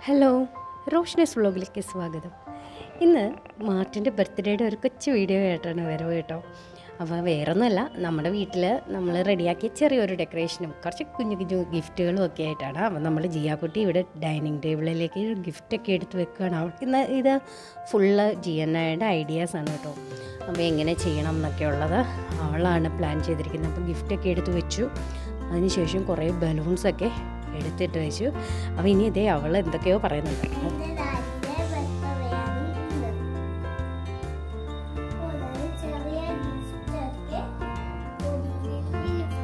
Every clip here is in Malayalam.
ഹലോ റോഷനസ് വ്ളോഗിലേക്ക് സ്വാഗതം ഇന്ന് മാർട്ടിൻ്റെ ബർത്ത്ഡേയുടെ ഒരു കൊച്ചു വീഡിയോ ആയിട്ടാണ് വരവ് കേട്ടോ അപ്പോൾ വേറൊന്നുമല്ല നമ്മുടെ വീട്ടിൽ നമ്മൾ റെഡിയാക്കിയ ചെറിയൊരു ഡെക്കറേഷനും കുറച്ച് കുഞ്ഞു കുഞ്ഞു ഗിഫ്റ്റുകളും ഒക്കെ ആയിട്ടാണ് അപ്പോൾ നമ്മൾ ജിയാക്കുട്ടി ഇവിടെ ഡൈനിങ് ടേബിളിലേക്ക് ഗിഫ്റ്റൊക്കെ എടുത്ത് വെക്കുകയാണ് അവൾക്ക് ഇന്ന് ഇത് ഫുള്ള് ജിയന്നയുടെ ഐഡിയാസാണ് കേട്ടോ അപ്പോൾ എങ്ങനെ ചെയ്യണം എന്നൊക്കെ ഉള്ളത് അവളാണ് പ്ലാൻ ചെയ്തിരിക്കുന്നത് അപ്പോൾ ഗിഫ്റ്റൊക്കെ എടുത്ത് വെച്ചു അതിനുശേഷം കുറേ ബലൂൺസൊക്കെ എടുത്തിട്ട് വെച്ചു അപ്പോൾ ഇനി ഇതേ അവൾ എന്തൊക്കെയോ പറയുന്നുണ്ട് എന്റെ ഡാഡിയുടെ ബർത്ത്ഡേയാണ് ഇന്ന്. ഒരു ചെറിയ ഗിഫ്റ്റ് ഒക്കെ ഒരു ഗിഫ്റ്റ്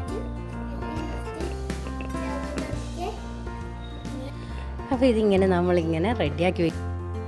ഗിഫ്റ്റ് അപ്പോൾ ഇതിങ്ങനെ നമ്മളിങ്ങനെ റെഡിയാക്കി വെക്കും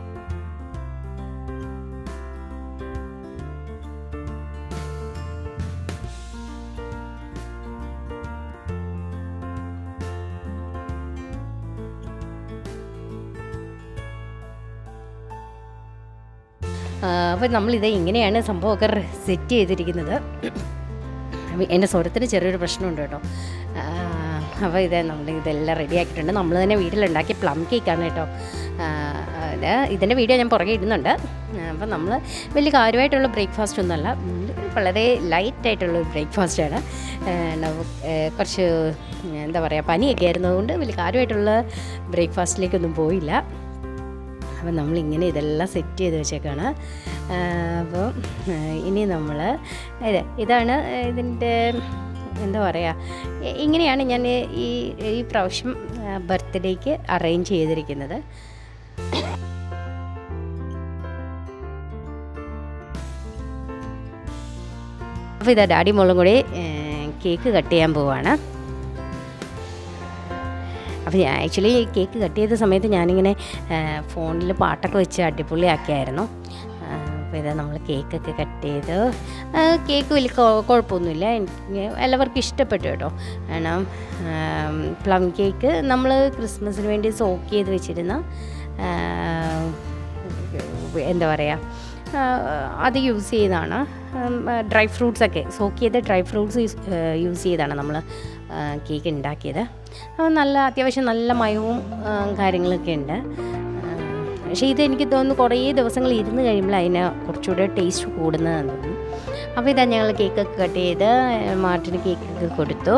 അപ്പോൾ നമ്മളിത് ഇങ്ങനെയാണ് സംഭവമൊക്കെ സെറ്റ് ചെയ്തിരിക്കുന്നത് അപ്പോൾ എൻ്റെ സ്വരത്തിന് ചെറിയൊരു പ്രശ്നമുണ്ട് കേട്ടോ അപ്പോൾ ഇത് നമ്മൾ ഇതെല്ലാം റെഡി ആക്കിയിട്ടുണ്ട് നമ്മൾ തന്നെ വീട്ടിലുണ്ടാക്കിയ പ്ലം കേക്കാണ് കേട്ടോ ആ, ഇത് ഇതിൻ്റെ വീഡിയോ ഞാൻ പുറകെ ഇടുന്നുണ്ട് അപ്പോൾ നമ്മൾ വലിയ കാര്യമായിട്ടുള്ള ബ്രേക്ക്ഫാസ്റ്റ് ഒന്നുമല്ല ഉം, വളരെ ലൈറ്റായിട്ടുള്ള ബ്രേക്ക്ഫാസ്റ്റാണ് കുറച്ച് എന്താ പറയുക പനിയൊക്കെ ആയിരുന്നതുകൊണ്ട് വലിയ കാര്യമായിട്ടുള്ള ബ്രേക്ക്ഫാസ്റ്റിലേക്കൊന്നും പോയില്ല അപ്പം നമ്മളിങ്ങനെ ഇതെല്ലാം സെറ്റ് ചെയ്ത് വെച്ചേക്കാണ് അപ്പോൾ ഇനി നമ്മൾ ഇത് ഇതാണ് ഇതിൻ്റെ എന്താ പറയുക ഇ- ഇങ്ങനെയാണ് ഞാൻ ഈ ഈ പ്രാവശ്യം ബർത്ത്ഡേക്ക് അറേഞ്ച് ചെയ്തിരിക്കുന്നത് അപ്പോൾ ഇതാ ഡാഡി മോളും കൂടി കേക്ക് കട്ട് ചെയ്യാൻ പോവാണ് അപ്പോൾ ഞാൻ ആക്ച്വലി കേക്ക് കട്ട് ചെയ്ത സമയത്ത് ഞാനിങ്ങനെ ഫോണിൽ പാട്ടൊക്കെ വെച്ച് അടിപൊളിയാക്കിയായിരുന്നു അപ്പോൾ ഇതാ നമ്മൾ കേക്കൊക്കെ കട്ട് ചെയ്ത് ആ, കേക്ക് വലിയ കൊ- കുഴപ്പമൊന്നുമില്ല എനിക്ക് എല്ലാവർക്കും ഇഷ്ടപ്പെട്ടു കേട്ടോ കാരണം പ്ലം കേക്ക് നമ്മൾ ക്രിസ്മസിന് വേണ്ടി സോക്ക് ചെയ്ത് വെച്ചിരുന്ന ആ, എന്താ പറയുക അത് യൂസ് ചെയ്താണ് ഡ്രൈ ഫ്രൂട്ട്സൊക്കെ സോക്ക് ചെയ്ത ഡ്രൈ ഫ്രൂട്ട്സ് യൂസ് ചെയ്താണ് നമ്മൾ കേക്ക് ഉണ്ടാക്കിയത് അപ്പോൾ നല്ല അത്യാവശ്യം നല്ല മയവും ആ, കാര്യങ്ങളൊക്കെ ഉണ്ട് ആ, പക്ഷേ ഇത് എനിക്ക് തോന്നുന്നു കുറേ ദിവസങ്ങൾ ഇരുന്ന് കഴിയുമ്പോൾ അതിന് കുറച്ചുകൂടെ ടേസ്റ്റ് കൂടുന്നതെന്ന് തോന്നുന്നു അപ്പോൾ ഇതാ ഞങ്ങൾ കേക്കൊക്കെ കട്ട് ചെയ്ത് മാർട്ടിന് കേക്കൊക്കെ കൊടുത്തു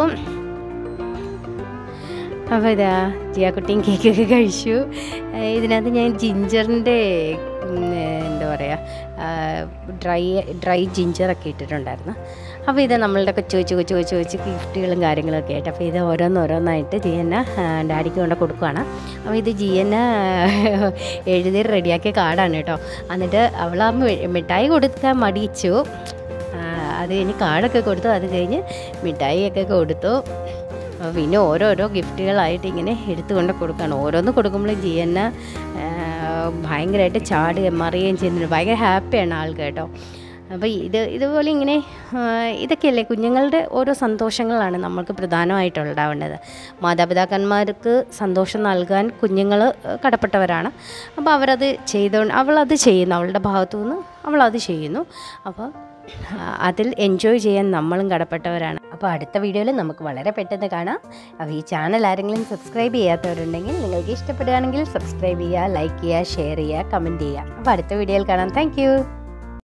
അപ്പോൾ ഇതാ ജിയാക്കുട്ടിയും കേക്കൊക്കെ കഴിച്ചു ഏഹ് ഇതിനകത്ത് ഞാൻ ജിഞ്ചറിൻ്റെ എന്താ പറയുക ഡ്രൈ ഡ്രൈ ജിഞ്ചറൊക്കെ ഇട്ടിട്ടുണ്ടായിരുന്നു അപ്പോൾ ഇത് നമ്മളുടെ കൊച്ചു കൊച്ചു കൊച്ചു കൊച്ചു കൊച്ചു ഗിഫ്റ്റുകളും കാര്യങ്ങളൊക്കെ ആയിട്ട് അപ്പോൾ ഇത് ഓരോന്നോരോന്നായിട്ട് ജിയന്ന ഡാഡിക്ക് കൊണ്ട് കൊടുക്കുകയാണ് അപ്പോൾ ഇത് ജിയന്ന എഴുതി റെഡിയാക്കിയ കാർഡാണ് കേട്ടോ എന്നിട്ട് അവൾ ആ മി- മിഠായി കൊടുക്കാൻ മടിച്ചു ആ, അത് കഴിഞ്ഞ് കാർഡൊക്കെ കൊടുത്തു അത് കഴിഞ്ഞ് മിഠായിയൊക്കെ കൊടുത്തു അപ്പോൾ പിന്നെ ഓരോരോ ഗിഫ്റ്റുകളായിട്ട് ഇങ്ങനെ എടുത്തുകൊണ്ട് കൊടുക്കുകയാണ് ഓരോന്ന് കൊടുക്കുമ്പോൾ ജിയന്ന ഭയങ്കരമായിട്ട് ചാടുകയും മറിയുകയും ചെയ്യുന്നുണ്ട് ഭയങ്കര ഹാപ്പിയാണ് ആൾ കേട്ടോ അപ്പോൾ ഇത് ഇതുപോലെ ഇങ്ങനെ ആ, ഇതൊക്കെയല്ലേ കുഞ്ഞുങ്ങളുടെ ഓരോ സന്തോഷങ്ങളാണ് നമ്മൾക്ക് പ്രധാനമായിട്ടുണ്ടാവേണ്ടത് മാതാപിതാക്കന്മാർക്ക് സന്തോഷം നൽകാൻ കുഞ്ഞുങ്ങൾ കടപ്പെട്ടവരാണ് അപ്പോൾ അവരത് ചെയ്തുകൊണ്ട് അവളത് ചെയ്യുന്നു അവളുടെ ഭാഗത്തു നിന്ന് അവളത് ചെയ്യുന്നു അപ്പോൾ ആ, അതിൽ എൻജോയ് ചെയ്യാൻ നമ്മളും കടപ്പെട്ടവരാണ് അപ്പോൾ അടുത്ത വീഡിയോയിൽ നമുക്ക് വളരെ പെട്ടെന്ന് കാണാം അപ്പോൾ ഈ ചാനൽ ആരെങ്കിലും സബ്സ്ക്രൈബ് ചെയ്യാത്തവരുണ്ടെങ്കിൽ നിങ്ങൾക്ക് ഇഷ്ടപ്പെടുകയാണെങ്കിൽ സബ്സ്ക്രൈബ് ചെയ്യുക ലൈക്ക് ചെയ്യുക ഷെയർ ചെയ്യുക കമൻറ്റ് ചെയ്യുക അപ്പോൾ അടുത്ത വീഡിയോയിൽ കാണാം താങ്ക്